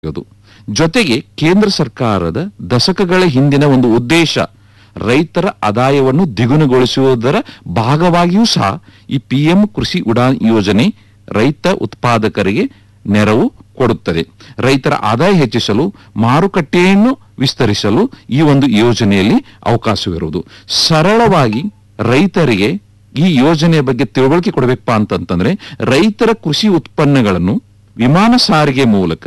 ಇರೋದು ಜೊತೆಗೆ ಕೇಂದ್ರ ಸರ್ಕಾರದ ದಶಕಗಳ ಹಿಂದಿನ ಒಂದು ಉದ್ದೇಶ ರೈತರ ಆದಾಯವನ್ನು ದ್ವಿಗುಣಗೊಳಿಸುವುದರ ಭಾಗವಾಗಿಯೂ ಸಹ ಈ ಪಿಎಂ ಕೃಷಿ ಉಡಾನ್ ಯೋಜನೆ ರೈತ ಉತ್ಪಾದಕರಿಗೆ ನೆರವು ಕೊಡುತ್ತದೆ ರೈತರ ಆದಾಯ ಹೆಚ್ಚಿಸಲು ಮಾರುಕಟ್ಟೆಯನ್ನು ವಿಸ್ತರಿಸಲು ಈ ಒಂದು ಯೋಜನೆಯಲ್ಲಿ ಅವಕಾಶವಿರುವುದು ಸರಳವಾಗಿ ರೈತರಿಗೆ ಈ ಯೋಜನೆಯ ಬಗ್ಗೆ ತಿಳುವಳಿಕೆ ಕೊಡಬೇಕಪ್ಪ ಅಂತಂತಂದ್ರೆ ರೈತರ ಕೃಷಿ ಉತ್ಪನ್ನಗಳನ್ನು ವಿಮಾನ ಸಾರಿಗೆ ಮೂಲಕ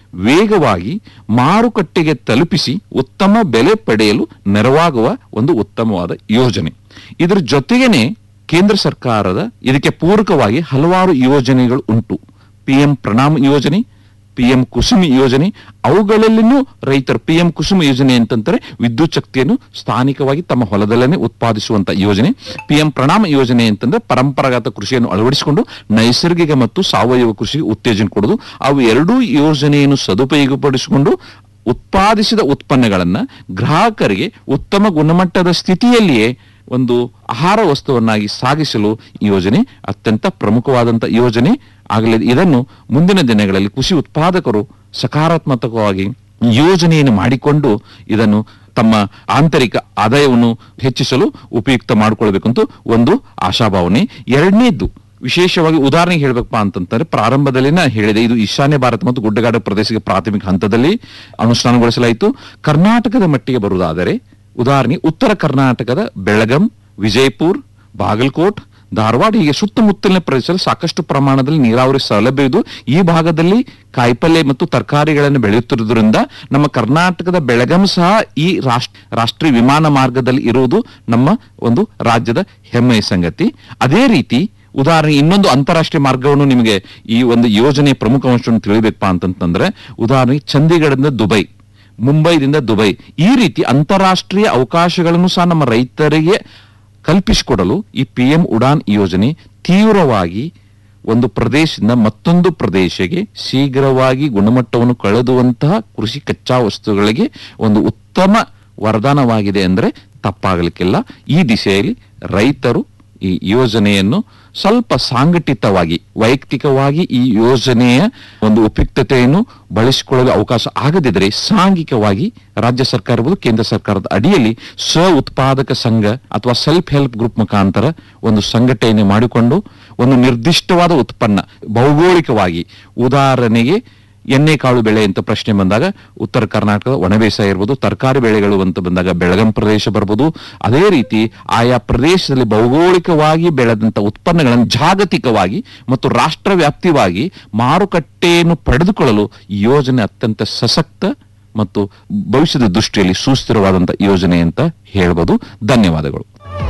ವೇಗವಾಗಿ ಮಾರುಕಟ್ಟೆಗೆ ತಲುಪಿಸಿ ಉತ್ತಮ ಬೆಲೆ ಪಡೆಯಲು ನೆರವಾಗುವ ಒಂದು ಉತ್ತಮವಾದ ಯೋಜನೆ ಇದರ ಜೊತೆಗೇನೆ ಕೇಂದ್ರ ಸರ್ಕಾರದ ಇದಕ್ಕೆ ಪೂರಕವಾಗಿ ಹಲವಾರು ಯೋಜನೆಗಳು ಉಂಟು ಪಿಎಂ ಪ್ರಣಾಮ್ ಯೋಜನೆ ಪಿಎಂ ಕುಸುಮ್ ಯೋಜನೆ ಅವುಗಳಲ್ಲಿನೂ ರೈತರು ಪಿಎಂ ಕುಸುಮ್ ಯೋಜನೆ ಅಂತಂತಾರೆ ವಿದ್ಯುತ್ ಶಕ್ತಿಯನ್ನು ಸ್ಥಾನಿಕವಾಗಿ ತಮ್ಮ ಹೊಲದಲ್ಲೇ ಉತ್ಪಾದಿಸುವಂತ ಯೋಜನೆ ಪಿಎಂ ಪ್ರಣಾಮ್ ಯೋಜನೆ ಅಂತಂದ್ರೆ ಪರಂಪರಾಗತ ಕೃಷಿಯನ್ನು ಅಳವಡಿಸಿಕೊಂಡು ನೈಸರ್ಗಿಕ ಮತ್ತು ಸಾವಯವ ಕೃಷಿಗೆ ಉತ್ತೇಜನ ಕೊಡುವುದು ಅವು ಎರಡೂ ಯೋಜನೆಯನ್ನು ಸದುಪಯೋಗಪಡಿಸಿಕೊಂಡು ಉತ್ಪಾದಿಸಿದ ಉತ್ಪನ್ನಗಳನ್ನ ಗ್ರಾಹಕರಿಗೆ ಉತ್ತಮ ಗುಣಮಟ್ಟದ ಸ್ಥಿತಿಯಲ್ಲಿಯೇ ಒಂದು ಆಹಾರ ವಸ್ತುವನ್ನಾಗಿ ಸಾಗಿಸಲು ಈ ಯೋಜನೆ ಅತ್ಯಂತ ಪ್ರಮುಖವಾದಂತ ಯೋಜನೆ ಆಗಲಿದೆ ಇದನ್ನು ಮುಂದಿನ ದಿನಗಳಲ್ಲಿ ಕೃಷಿ ಉತ್ಪಾದಕರು ಸಕಾರಾತ್ಮಕವಾಗಿ ಯೋಜನೆಯನ್ನು ಮಾಡಿಕೊಂಡು ಇದನ್ನು ತಮ್ಮ ಆಂತರಿಕ ಆದಾಯವನ್ನು ಹೆಚ್ಚಿಸಲು ಉಪಯುಕ್ತ ಮಾಡಿಕೊಳ್ಬೇಕಂತ ಒಂದು ಆಶಾಭಾವನೆ ಎರಡನೇದ್ದು ವಿಶೇಷವಾಗಿ ಉದಾಹರಣೆಗೆ ಹೇಳ್ಬೇಕಪ್ಪ ಅಂತಂತಾರೆ ಪ್ರಾರಂಭದಲ್ಲಿ ನಾ ಹೇಳಿದೆ ಇದು ಈಶಾನ್ಯ ಭಾರತ ಮತ್ತು ಗುಡ್ಡಗಾಡು ಪ್ರದೇಶಕ್ಕೆ ಪ್ರಾಥಮಿಕ ಹಂತದಲ್ಲಿ ಅನುಷ್ಠಾನಗೊಳಿಸಲಾಯಿತು ಕರ್ನಾಟಕದ ಮಟ್ಟಿಗೆ ಬರುವುದಾದರೆ ಉದಾಹರಣೆ ಉತ್ತರ ಕರ್ನಾಟಕದ ಬೆಳಗಂ ವಿಜಯಪುರ್ ಬಾಗಲಕೋಟ್ ಧಾರವಾಡ ಹೀಗೆ ಸುತ್ತಮುತ್ತಲಿನ ಪ್ರದೇಶದಲ್ಲಿ ಸಾಕಷ್ಟು ಪ್ರಮಾಣದಲ್ಲಿ ನೀರಾವರಿ ಸೌಲಭ್ಯ ಇದು ಈ ಭಾಗದಲ್ಲಿ ಕಾಯಿಪಲ್ಯ ಮತ್ತು ತರಕಾರಿಗಳನ್ನು ಬೆಳೆಯುತ್ತಿರುವುದರಿಂದ ನಮ್ಮ ಕರ್ನಾಟಕದ ಬೆಳಗಂ ಸಹ ಈ ರಾಷ್ಟ್ರ ರಾಷ್ಟ್ರೀಯ ವಿಮಾನ ಮಾರ್ಗದಲ್ಲಿ ಇರುವುದು ನಮ್ಮ ಒಂದು ರಾಜ್ಯದ ಹೆಮ್ಮೆಯ ಸಂಗತಿ ಅದೇ ರೀತಿ ಉದಾಹರಣೆ ಇನ್ನೊಂದು ಅಂತಾರಾಷ್ಟ್ರೀಯ ಮಾರ್ಗವನ್ನು ನಿಮಗೆ ಈ ಒಂದು ಯೋಜನೆಯ ಪ್ರಮುಖ ಅಂಶವನ್ನು ತಿಳಿಬೇಕಪ್ಪ ಅಂತಂತಂದ್ರೆ ಉದಾಹರಣೆಗೆ ಚಂಡೀಗಢದಿಂದ ದುಬೈ ಮುಂಬೈದಿಂದ ದುಬೈ ಈ ರೀತಿ ಅಂತಾರಾಷ್ಟ್ರೀಯ ಅವಕಾಶಗಳನ್ನು ಸಹ ನಮ್ಮ ರೈತರಿಗೆ ಕಲ್ಪಿಸಿಕೊಡಲು ಈ ಪಿ ಎಂ ಉಡಾನ್ ಯೋಜನೆ ತೀವ್ರವಾಗಿ ಒಂದು ಪ್ರದೇಶದಿಂದ ಮತ್ತೊಂದು ಪ್ರದೇಶಕ್ಕೆ ಶೀಘ್ರವಾಗಿ ಗುಣಮಟ್ಟವನ್ನು ಕಳೆದುವಂತಹ ಕೃಷಿ ಕಚ್ಚಾ ವಸ್ತುಗಳಿಗೆ ಒಂದು ಉತ್ತಮ ವರದಾನವಾಗಿದೆ ಅಂದರೆ ತಪ್ಪಾಗಲಿಕ್ಕಿಲ್ಲ ಈ ದಿಶೆಯಲ್ಲಿ ರೈತರು ಈ ಯೋಜನೆಯನ್ನು ಸ್ವಲ್ಪ ಸಾಂಘಟಿತವಾಗಿ ವೈಯಕ್ತಿಕವಾಗಿ ಈ ಯೋಜನೆಯ ಒಂದು ಉಪಯುಕ್ತತೆಯನ್ನು ಬಳಸಿಕೊಳ್ಳಲು ಅವಕಾಶ ಆಗದಿದ್ದರೆ ಸಾಂಘಿಕವಾಗಿ ರಾಜ್ಯ ಸರ್ಕಾರ ಇರ್ಬೋದು ಕೇಂದ್ರ ಸರ್ಕಾರದ ಅಡಿಯಲ್ಲಿ ಸ್ವ ಉತ್ಪಾದಕ ಸಂಘ ಅಥವಾ ಸೆಲ್ಫ್ ಹೆಲ್ಪ್ ಗ್ರೂಪ್ ಮುಖಾಂತರ ಒಂದು ಸಂಘಟನೆ ಮಾಡಿಕೊಂಡು ಒಂದು ನಿರ್ದಿಷ್ಟವಾದ ಉತ್ಪನ್ನ ಭೌಗೋಳಿಕವಾಗಿ ಉದಾಹರಣೆಗೆ ಎಣ್ಣೆ ಕಾಳು ಬೆಳೆ ಅಂತ ಪ್ರಶ್ನೆ ಬಂದಾಗ ಉತ್ತರ ಕರ್ನಾಟಕದ ಒಣ ಬೇಸಾಯ ಇರ್ಬೋದು ತರಕಾರಿ ಬೆಳೆಗಳು ಅಂತ ಬಂದಾಗ ಬೆಳಗಂ ಪ್ರದೇಶ ಬರ್ಬೋದು ಅದೇ ರೀತಿ ಆಯಾ ಪ್ರದೇಶದಲ್ಲಿ ಭೌಗೋಳಿಕವಾಗಿ ಬೆಳೆದಂತ ಉತ್ಪನ್ನಗಳನ್ನು ಜಾಗತಿಕವಾಗಿ ಮತ್ತು ರಾಷ್ಟ್ರ ವ್ಯಾಪ್ತಿವಾಗಿ ಮಾರುಕಟ್ಟೆಯನ್ನು ಪಡೆದುಕೊಳ್ಳಲು ಈ ಯೋಜನೆ ಅತ್ಯಂತ ಸಶಕ್ತ ಮತ್ತು ಭವಿಷ್ಯದ ದೃಷ್ಟಿಯಲ್ಲಿ ಸುಸ್ಥಿರವಾದಂತ ಯೋಜನೆ ಅಂತ ಹೇಳ್ಬೋದು ಧನ್ಯವಾದಗಳು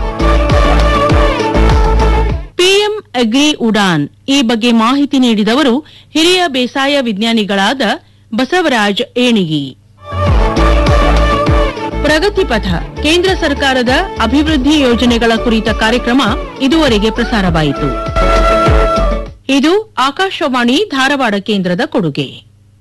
ಪಿಎಂ ಅಗ್ರಿ ಉಡಾನ್ ಈ ಬಗ್ಗೆ ಮಾಹಿತಿ ನೀಡಿದವರು ಹಿರಿಯ ಬೇಸಾಯ ವಿಜ್ಞಾನಿಗಳಾದ ಬಸವರಾಜ್ ಏಣಿಗಿ ಪ್ರಗತಿ ಪಥ ಕೇಂದ್ರ ಸರ್ಕಾರದ ಅಭಿವೃದ್ಧಿ ಯೋಜನೆಗಳ ಕುರಿತ ಕಾರ್ಯಕ್ರಮ ಇದುವರೆಗೆ ಪ್ರಸಾರವಾಯಿತು ಇದು ಆಕಾಶವಾಣಿ ಧಾರವಾಡ ಕೇಂದ್ರದ ಕೊಡುಗೆ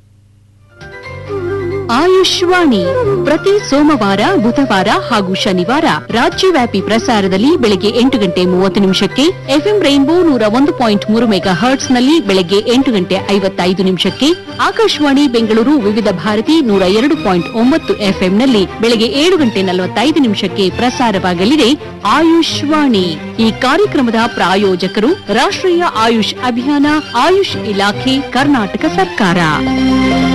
ಆಯುಷ್ವಾಣಿ ಪ್ರತಿ ಸೋಮವಾರ ಬುಧವಾರ ಹಾಗೂ ಶನಿವಾರ ರಾಜ್ಯವ್ಯಾಪಿ ಪ್ರಸಾರದಲ್ಲಿ ಬೆಳಗ್ಗೆ ಎಂಟು ಗಂಟೆ ಮೂವತ್ತು ನಿಮಿಷಕ್ಕೆ ಎಫ್ಎಂ ರೈನ್ಬೋ ನೂರ ಒಂದು ಪಾಯಿಂಟ್ ಮೂರು ಮೆಗಾ ಹರ್ಟ್ಸ್ನಲ್ಲಿ ಬೆಳಗ್ಗೆ ಎಂಟು ಗಂಟೆ ಐವತ್ತೈದು ನಿಮಿಷಕ್ಕೆ ಆಕಾಶವಾಣಿ ಬೆಂಗಳೂರು ವಿವಿಧ ಭಾರತಿ ನೂರ ಎರಡು ಪಾಯಿಂಟ್ ಒಂಬತ್ತು ಎಫ್ಎಂನಲ್ಲಿ ಬೆಳಗ್ಗೆ ಏಳು ಗಂಟೆ ನಲವತ್ತೈದು ನಿಮಿಷಕ್ಕೆ ಪ್ರಸಾರವಾಗಲಿದೆ ಆಯುಷ್ವಾಣಿ ಈ ಕಾರ್ಯಕ್ರಮದ ಪ್ರಾಯೋಜಕರು ರಾಷ್ಟ್ರೀಯ ಆಯುಷ್ ಅಭಿಯಾನ ಆಯುಷ್ ಇಲಾಖೆ ಕರ್ನಾಟಕ ಸರ್ಕಾರ